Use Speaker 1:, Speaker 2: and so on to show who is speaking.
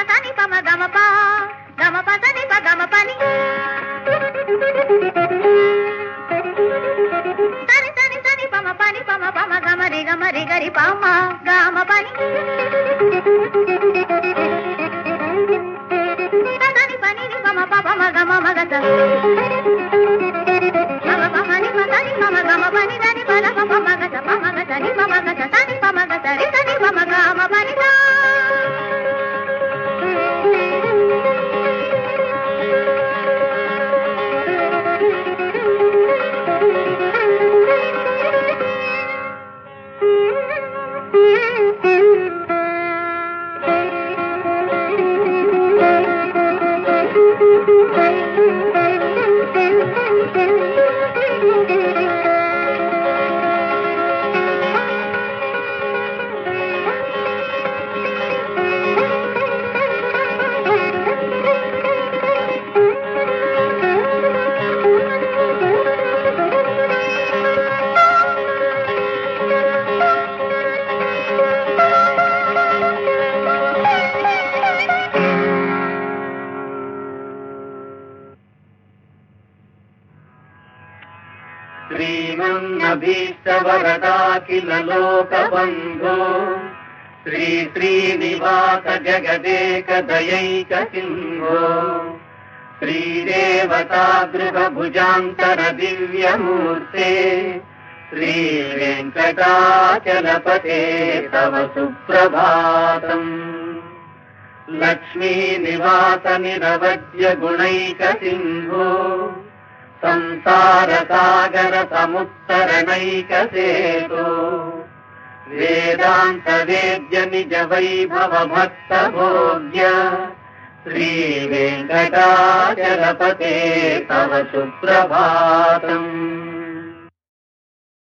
Speaker 1: సని పమ గమ ప గమ ప సని ప గమ పని సని సని సని పమ పని పమ పమ గమ రి గమ రి గరి పమ గమ పని సని పని ని పమ ప పమ గమ మగ స గమ పమ ని ప సని పమ గమ పని దని పల పమ మగ స పమ గ సని పమ గ స సని పమ గ స రి సని పమ గమ పని సా
Speaker 2: శ్రీమన్నభీష్టవరదాఖిల లోకబంధో శ్రీ శ్రీనివాస జగదేక దయైక సింహో శ్రీదేవతాగృహ భుజాంతర దివ్యమూర్తే శ్రీ వెంకటాచలపతే తవ సుప్రభాతం లక్ష్మీ నివాస నిరవధ్య గుణైక సింహో సంసార సాగర సముత్తరణైక సేతు వేదాంత వేద్య నిజ వైభవ భక్త భోగ్య శ్రీ వెంకటాచలపతే తవ సుప్రభాతం